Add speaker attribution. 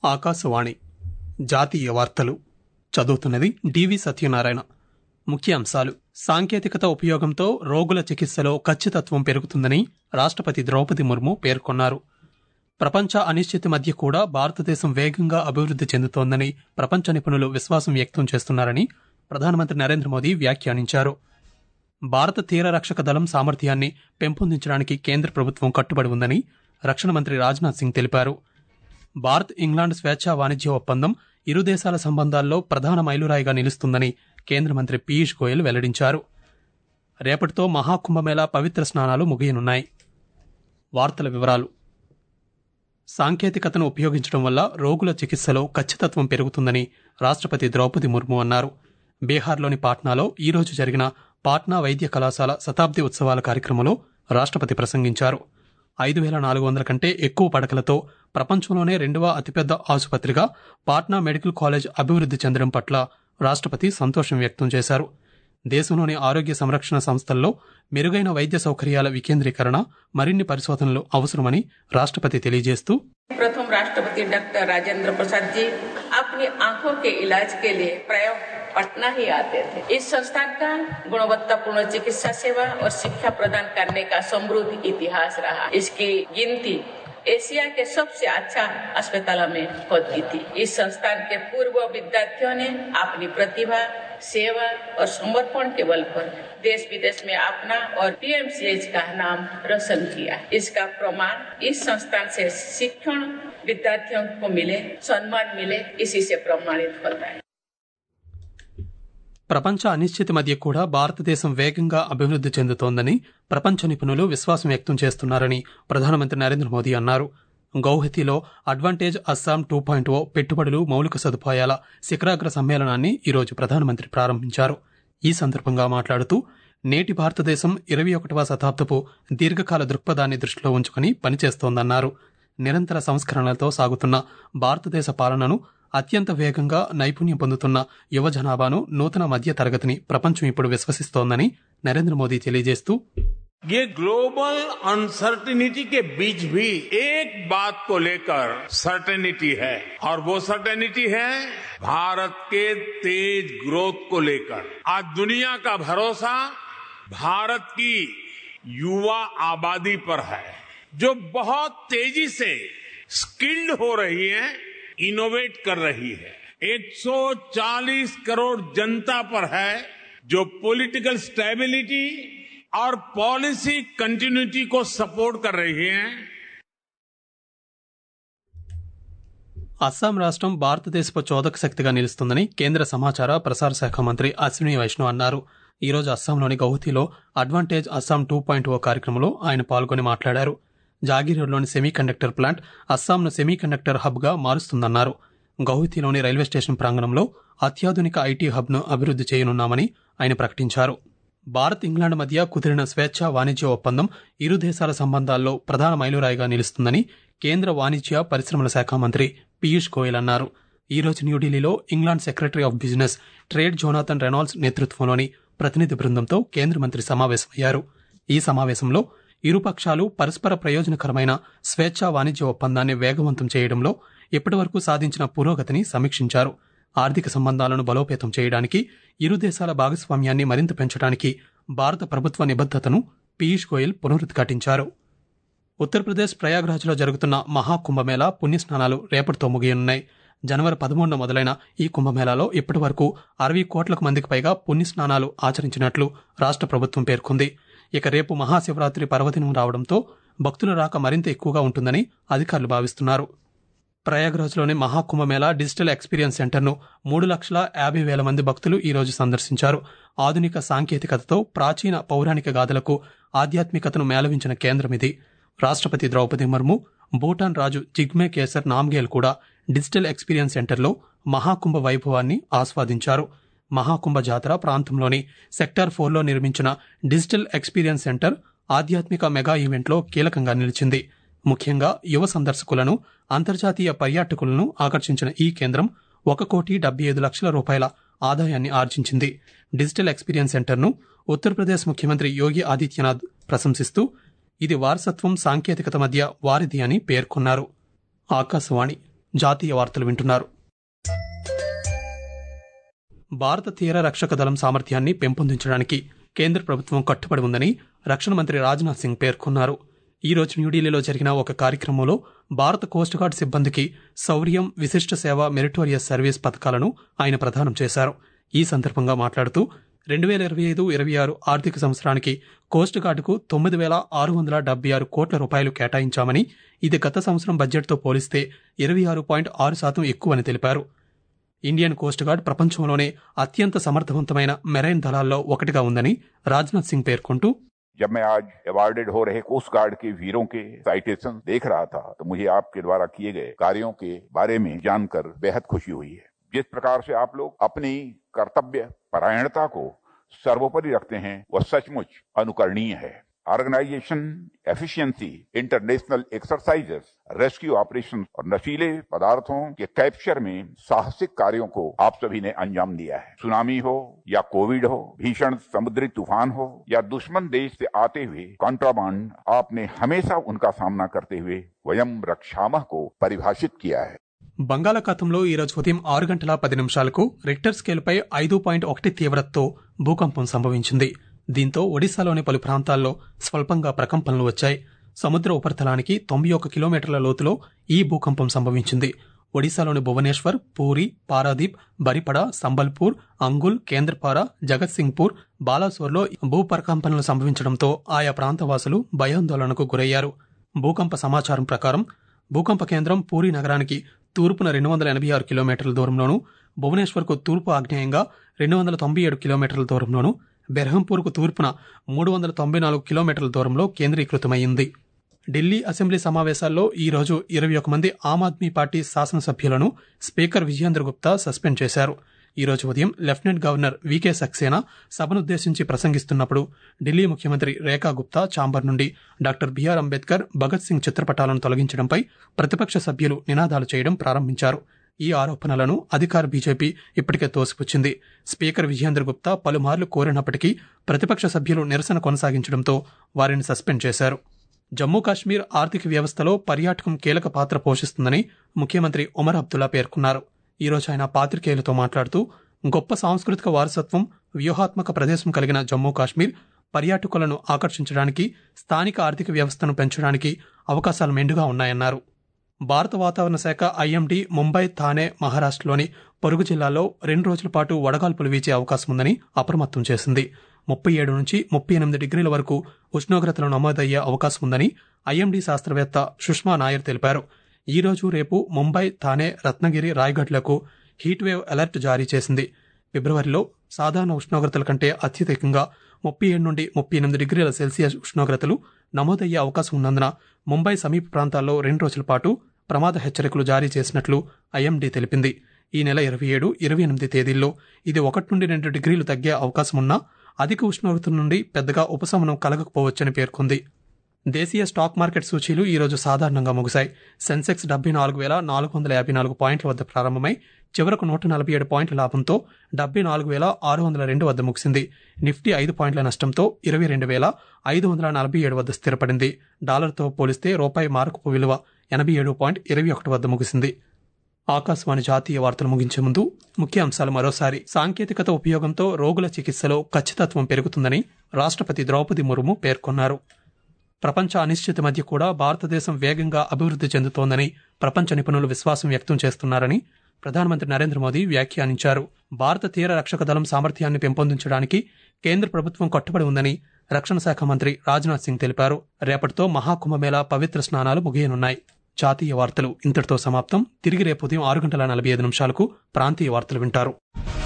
Speaker 1: ఆకాశవాణి జాతీయ వార్తలు చదువుతున్నది డివి సత్యనారాయణ ముఖ్యాంశాలు సాంకేతికత ఉపయోగంతో రోగుల చికిత్సలో ఖచ్చితత్వం పెరుగుతుందని రాష్ట్రపతి ద్రౌపది ముర్ము పేర్కొన్నారు ప్రపంచ అనిశ్చితి మధ్య కూడా భారతదేశం వేగంగా అభివృద్ధి చెందుతోందని ప్రపంచ నిపుణులు విశ్వాసం వ్యక్తం చేస్తున్నారని ప్రధానమంత్రి నరేంద్ర మోదీ వ్యాఖ్యానించారు భారత తీర రక్షక దళం సామర్థ్యాన్ని పెంపొందించడానికి కేంద్ర ప్రభుత్వం కట్టుబడి ఉందని రక్షణ మంత్రి రాజ్నాథ్ సింగ్ తెలిపారు భారత్ ఇంగ్లాండ్ స్వేచ్ఛా వాణిజ్య ఒప్పందం ఇరు దేశాల సంబంధాల్లో ప్రధాన మైలురాయిగా నిలుస్తుందని కేంద్ర మంత్రి పీయూష్ గోయల్ వెల్లడించారు రేపటితో మహాకుంభమేళా పవిత్ర స్నానాలు ముగియనున్నాయి వార్తల వివరాలు సాంకేతికతను ఉపయోగించడం వల్ల రోగుల చికిత్సలో ఖచ్చితత్వం పెరుగుతుందని రాష్ట్రపతి ద్రౌపది ముర్ము అన్నారు బీహార్లోని పాట్నాలో ఈ రోజు జరిగిన పాట్నా వైద్య కళాశాల శతాబ్ది ఉత్సవాల కార్యక్రమంలో రాష్ట్రపతి ప్రసంగించారు ఐదు వేల నాలుగు వందల కంటే ఎక్కువ పడకలతో ప్రపంచంలోనే రెండవ అతిపెద్ద ఆసుపత్రిగా పాట్నా మెడికల్ కాలేజ్ అభివృద్ధి చెందడం పట్ల రాష్ట్రపతి సంతోషం వ్యక్తం చేశారు దేశంలోని ఆరోగ్య సంరక్షణ సంస్థల్లో మెరుగైన వైద్య సౌకర్యాల వికేంద్రీకరణ మరిన్ని పరిశోధనలు అవసరమని రాష్ట్రపతి తెలియజేస్తూ
Speaker 2: प्रथम राष्ट्रपति डॉक्टर राजेंद्र प्रसाद जी अपनी आंखों के इलाज के लिए प्राय पटना ही आते थे इस संस्थान का गुणवत्तापूर्ण चिकित्सा सेवा और शिक्षा प्रदान करने का समृद्ध इतिहास रहा इसकी गिनती एशिया के सबसे अच्छा अस्पतालों में होती थी इस संस्थान के पूर्व विद्यार्थियों ने अपनी प्रतिभा सेवा और समर्पण के बल पर देश विदेश में अपना और पीएमसीएच का नाम रोशन किया इसका प्रमाण इस संस्थान से शिक्षण विद्यार्थियों को मिले सम्मान मिले इसी से प्रमाणित होता है
Speaker 1: ప్రపంచ అనిశ్చితి మధ్య కూడా భారతదేశం వేగంగా అభివృద్ధి చెందుతోందని ప్రపంచ నిపుణులు విశ్వాసం వ్యక్తం చేస్తున్నారని ప్రధానమంత్రి నరేంద్ర మోదీ అన్నారు గౌహతిలో advantage Assam two point O పెట్టుబడులు మౌలిక సదుపాయాల శిఖరాగ్ర సమ్మేళనాన్ని ఈరోజు ప్రధానమంత్రి ప్రారంభించారు ఈ సందర్భంగా మాట్లాడుతూ నేటి భారతదేశం ఇరవై ఒకటవ శతాబ్దపు దీర్ఘకాల దృక్పథాన్ని దృష్టిలో ఉంచుకుని పనిచేస్తోందన్నారు నిరంతర సంస్కరణలతో సాగుతున్న భారతదేశ పాలనను అత్యంత వేగంగా నైపుణ్యం పొందుతున్న యువ జనాభాను నూతన మధ్య తరగతిని ప్రపంచం ఇప్పుడు విశ్వసిస్తోందని నరేంద్ర మోదీ తెలియజేస్తూ
Speaker 3: ये ग्लोबल अनसर्टिनिटी के बीच भी एक बात को लेकर सर्टेनिटी है और वो सर्टेनिटी है भारत के तेज ग्रोथ को लेकर आज दुनिया का भरोसा भारत की युवा आबादी पर है जो बहुत तेजी से स्किल्ड हो रही है इनोवेट कर रही है 140 करोड़ जनता पर है जो पॉलिटिकल स्टेबिलिटी और पॉलिसी कंटिन्यूटी को सपोर्ट कर रही है
Speaker 1: అస్సాం రాష్ట్రం భారతదేశపు చోదక శక్తిగా నిలుస్తుందని కేంద్ర సమాచార ప్రసార శాఖ మంత్రి అశ్విని వైష్ణవ్ అన్నారు ఈ రోజు అస్సాంలోని గౌహతిలో advantage Assam two point O కార్యక్రమంలో ఆయన పాల్గొని మాట్లాడారు జాగీర్లోని సెమీ కండక్టర్ ప్లాంట్ అస్సాంను సెమీ కండక్టర్ హబ్గా మారుస్తుందన్నారు గౌహతిలోని రైల్వే స్టేషన్ ప్రాంగణంలో అత్యాధునిక ఐటీ హబ్ను అభివృద్ధి చేయనున్నామని ఆయన ప్రకటించారు భారత్ ఇంగ్లాండ్ మధ్య కుదిరిన స్వేచ్ఛా వాణిజ్య ఒప్పందం ఇరు దేశాల సంబంధాల్లో ప్రధాన మైలురాయిగా నిలుస్తుందని కేంద్ర వాణిజ్య పరిశ్రమల శాఖ మంత్రి పీయూష్ గోయల్ అన్నారు ఈ రోజు న్యూఢిల్లీలో England secretary of business trade Jonathan Reynolds నేతృత్వంలోని ప్రతినిధి బృందంతో కేంద్ర మంత్రి సమావేశమయ్యారు ఈ సమావేశంలో ఇరుపక్షాలు పరస్పర ప్రయోజనకరమైన స్వేచ్ఛా వాణిజ్య ఒప్పందాన్ని వేగవంతం చేయడంలో ఇప్పటివరకు సాధించిన పురోగతిని సమీక్షించారు ఆర్థిక సంబంధాలను బలోపేతం చేయడానికి ఇరు దేశాల భాగస్వామ్యాన్ని మరింత పెంచడానికి భారత ప్రభుత్వ నిబద్దతను పీయూష్ గోయల్ పునరుద్ఘాటించారు ఉత్తరప్రదేశ్ ప్రయాగ్రాజ్లో జరుగుతున్న మహాకుంభమేళా పుణ్యస్నానాలు రేపటితో ముగియనున్నాయి జనవరి పదమూడున మొదలైన ఈ కుంభమేళాలో ఇప్పటి వరకు అరవై కోట్లకు మందికి పైగా పుణ్యస్నానాలు ఆచరించినట్లు రాష్ట్ర ప్రభుత్వం పేర్కొంది ఇక రేపు మహాశివరాత్రి పర్వదినం రావడంతో భక్తుల రాక మరింత ఎక్కువగా ఉంటుందని అధికారులు భావిస్తున్నారు ప్రయాగ్రాజ్లోని మహాకుంభమేళా డిజిటల్ ఎక్స్పీరియన్స్ సెంటర్ను మూడు లక్షల యాభై వేల మంది భక్తులు ఈ రోజు సందర్శించారు ఆధునిక సాంకేతికతతో ప్రాచీన పౌరాణిక గాథలకు ఆధ్యాత్మికతను మేళవించిన కేంద్రం ఇది రాష్ట్రపతి ద్రౌపది ముర్ము భూటాన్ రాజు జిగ్మే కేసర్ నామ్గేల్ కూడా డిజిటల్ ఎక్స్పీరియన్స్ సెంటర్లో మహాకుంభ వైభవాన్ని ఆస్వాదించారు మహాకుంభ జాతర ప్రాంతంలోని సెక్టార్ ఫోర్లో నిర్మించిన డిజిటల్ ఎక్స్పీరియన్స్ సెంటర్ ఆధ్యాత్మిక మెగా ఈవెంట్లో కీలకంగా నిలిచింది ముఖ్యంగా యువ సందర్శకులను అంతర్జాతీయ పర్యాటకులను ఆకర్షించిన ఈ కేంద్రం ఒక కోటి డెబ్బై ఐదు లక్షల రూపాయల ఆదాయాన్ని ఆర్జించింది డిజిటల్ ఎక్స్పీరియన్స్ సెంటర్ను ఉత్తరప్రదేశ్ ముఖ్యమంత్రి యోగి ఆదిత్యనాథ్ ప్రశంసిస్తూ ఇది వారసత్వం సాంకేతికత మధ్య వారిది అని పేర్కొన్నారు ఆకాశవాణి జాతీయ వార్తలు వింటున్నారు భారత తీర రక్షక దళం సామర్థ్యాన్ని పెంపొందించడానికి కేంద్ర ప్రభుత్వం కట్టుబడి ఉందని రక్షణ మంత్రి రాజ్నాథ్ సింగ్ పేర్కొన్నారు ఈ రోజు న్యూఢిల్లీలో జరిగిన ఒక కార్యక్రమంలో భారత కోస్ట్ గార్డ్ సిబ్బందికి శౌర్యం విశిష్ట సేవ మెరిటోరియస్ సర్వీస్ పథకాలను ఆయన ప్రదానం చేశారు ఈ సందర్భంగా మాట్లాడుతూ రెండు వేల ఇరవై ఐదు ఇరవై ఆరు ఆర్థిక సంవత్సరానికి కోస్ట్ గార్డుకు తొమ్మిది వేల ఆరు వందల డెబ్బై ఆరు కోట్ల రూపాయలు కేటాయించామని ఇది గత సంవత్సరం బడ్జెట్తో పోలిస్తే ఇరవై ఆరు పాయింట్ ఆరు శాతం ఎక్కువని తెలిపారు ఇండియన్ కోస్ట్ గార్డ్ ప్రపంచంలోనే అత్యంత సమర్థవంతమైన మెరైన్ దళాల్లో ఒకటిగా ఉందని రాజ్నాథ్ సింగ్ పేర్కొంటూ
Speaker 4: जब मैं आज अवार्डेड हो रहे कोस्ट गार्ड के वीरों के साइटेशन देख रहा था तो मुझे आपके द्वारा किए गए कार्यों के बारे में जानकर बेहद खुशी हुई है जिस प्रकार से आप लोग अपनी कर्तव्य परायणता को सर्वोपरि रखते हैं वह सचमुच अनुकरणीय है organisation efficiency international exercises rescue operation और नशीले पदार्थों के कैप्चर में साहसिक कार्यों को आप सभी ने अंजाम दिया है सुनामी हो या कोविड हो भीषण समुद्री तूफान हो या दुश्मन देश से आते हुए कॉन्ट्राबांड आपने हमेशा उनका सामना करते हुए वयम रक्षामह को परिभाषित किया है
Speaker 1: బంగాళాఖాతంలో ఈ రోజు ఉదయం ఆరు గంటల పది నిమిషాలకు రిక్టర్ స్కేల్పై ఐదు పాయింట్ ఒకటి తీవ్రతతో భూకంపం సంభవించింది దీంతో ఒడిశాలోని పలు ప్రాంతాల్లో స్వల్పంగా ప్రకంపనలు వచ్చాయి సముద్ర ఉపరితలానికి తొంభై ఒక కిలోమీటర్ల లోతులో ఈ భూకంపం సంభవించింది ఒడిశాలోని భువనేశ్వర్ పూరి పారాదీప్ బరిపడ సంబల్పూర్ అంగుల్ కేంద్రపార జగత్సింగ్పూర్ బాలాసోర్లో భూపరకంపనలు సంభవించడంతో ఆయా ప్రాంతవాసులు భయాందోళనకు గురయ్యారు భూకంప సమాచారం ప్రకారం భూకంప కేంద్రం పూరి నగరానికి తూర్పున రెండు వందల ఎనభై ఆరు కిలోమీటర్ల దూరంలోను భువనేశ్వర్కు తూర్పు ఆగ్నేయంగా రెండు వందల తొంభై ఏడు కిలోమీటర్ల దూరంలోను బెర్హంపూర్కు తూర్పున మూడు వందల తొంభై నాలుగు కిలోమీటర్ల దూరంలో కేంద్రీకృతమైంది ఢిల్లీ అసెంబ్లీ సమావేశాల్లో ఈ రోజు ఇరవై ఒక మంది ఆమ్ ఆద్మీ పార్టీ శాసనసభ్యులను స్పీకర్ విజయేంద్ర గుప్తా సస్పెండ్ చేశారు ఈ రోజు ఉదయం లెఫ్టినెంట్ గవర్నర్ వికే సక్సేనా సభనుద్దేశించి ప్రసంగిస్తున్నప్పుడు ఢిల్లీ ముఖ్యమంత్రి రేఖా గుప్తా చాంబర్ నుండి డాక్టర్ బిఆర్ అంబేద్కర్ భగత్ సింగ్ చిత్రపటాలను తొలగించడంపై ప్రతిపక్ష సభ్యులు నినాదాలు చేయడం ప్రారంభించారు ఈ ఆరోపణలను అధికార బీజేపీ ఇప్పటికే తోసిపుచ్చింది స్పీకర్ విజయేంద్ర గుప్తా పలుమార్లు కోరినప్పటికీ ప్రతిపక్ష సభ్యులు నిరసన కొనసాగించడంతో వారిని సస్పెండ్ చేశారు జమ్మూ కాశ్మీర్ ఆర్థిక వ్యవస్థలో పర్యాటకం కీలక పాత్ర పోషిస్తుందని ముఖ్యమంత్రి ఒమర్ అబ్దుల్లా పేర్కొన్నారు ఈ రోజు ఆయన పాత్రికేయులతో మాట్లాడుతూ గొప్ప సాంస్కృతిక వారసత్వం వ్యూహాత్మక ప్రదేశం కలిగిన జమ్మూ కాశ్మీర్ పర్యాటకులను ఆకర్షించడానికి స్థానిక ఆర్థిక వ్యవస్థను పెంచడానికి అవకాశాలు మెండుగా ఉన్నాయన్నారు భారత వాతావరణ శాఖ ఐఎండీ ముంబై థానే మహారాష్ట్రలోని పొరుగు జిల్లాల్లో రెండు రోజుల పాటు వడగాల్పులు వీచే అవకాశం ఉందని అప్రమత్తం చేసింది ముప్పై ఏడు నుంచి ముప్పై ఎనిమిది డిగ్రీల వరకు ఉష్ణోగ్రతలు నమోదయ్యే అవకాశం ఉందని ఐఎండీ శాస్త్రవేత్త సుష్మా నాయర్ తెలిపారు ఈ రోజు రేపు ముంబై థానే రత్నగిరి రాయ్గఢ్లకు హీట్ వేవ్ అలర్ట్ జారీ చేసింది ఫిబ్రవరిలో సాధారణ ఉష్ణోగ్రతల కంటే అత్యధికంగా ముప్పై ఏడు నుండి ముప్పై ఎనిమిది డిగ్రీల సెల్సియస్ ఉష్ణోగ్రతలు నమోదయ్యే అవకాశం ఉన్నందున ముంబై సమీప ప్రాంతాల్లో రెండు రోజుల పాటు ప్రమాద హెచ్చరికలు జారీ చేసినట్లు ఐఎండీ తెలిపింది ఈ నెల ఇరవై ఏడు ఇరవై ఎనిమిది తేదీల్లో ఇది ఒకటి నుండి రెండు డిగ్రీలు తగ్గే అవకాశం ఉన్నా అధిక ఉష్ణోగ్రతల నుండి పెద్దగా ఉపశమనం కలగకపోవచ్చని పేర్కొంది దేశీయ స్టాక్ మార్కెట్ సూచీలు ఈ రోజు సాధారణంగా ముగిశాయి సెన్సెక్స్ డెబ్బై నాలుగు వేల నాలుగు వందల యాభై నాలుగు పాయింట్ల వద్ద ప్రారంభమై చివరకు నూట నలభై ఏడు పాయింట్ల లాభంతో డెబ్బై నాలుగు వేల ఆరు వందల రెండు వద్ద ముగిసింది నిఫ్టీ ఐదు పాయింట్ల నష్టంతో ఇరవై రెండు వేల ఐదు వందల నలభై ఏడు వద్ద స్థిరపడింది డాలర్తో పోలిస్తే రూపాయి మారకపు విలువ ఎనభై ఏడు పాయింట్ ఇరవై ఒకటి వద్ద ముగిసింది ఆకాశవాణి జాతీయ వార్తలు ముగించే ముందు ముఖ్య అంశాలు మరోసారి సాంకేతికత ఉపయోగంతో రోగుల చికిత్సలో ఖచ్చితత్వం పెరుగుతుందని రాష్ట్రపతి ద్రౌపది ముర్ము పేర్కొన్నారు ప్రపంచ అనిశ్చితి మధ్య కూడా భారతదేశం వేగంగా అభివృద్ధి చెందుతోందని ప్రపంచ నిపుణులు విశ్వాసం వ్యక్తం చేస్తున్నారని ప్రధానమంత్రి నరేంద్ర మోదీ వ్యాఖ్యానించారు భారత తీర రక్షక దళం సామర్థ్యాన్ని పెంపొందించడానికి కేంద్ర ప్రభుత్వం కట్టుబడి ఉందని రక్షణ శాఖ మంత్రి రాజ్నాథ్ సింగ్ తెలిపారు రేపటితో మహాకుంభమేళా పవిత్ర స్నానాలు ముగియనున్నాయి జాతీయ వార్తలు ఇంతటితో సమాప్తం తిరిగి రేపు ఉదయం ఆరు గంటల నలభై ఐదు నిమిషాలకు ప్రాంతీయ వార్తలు వింటారు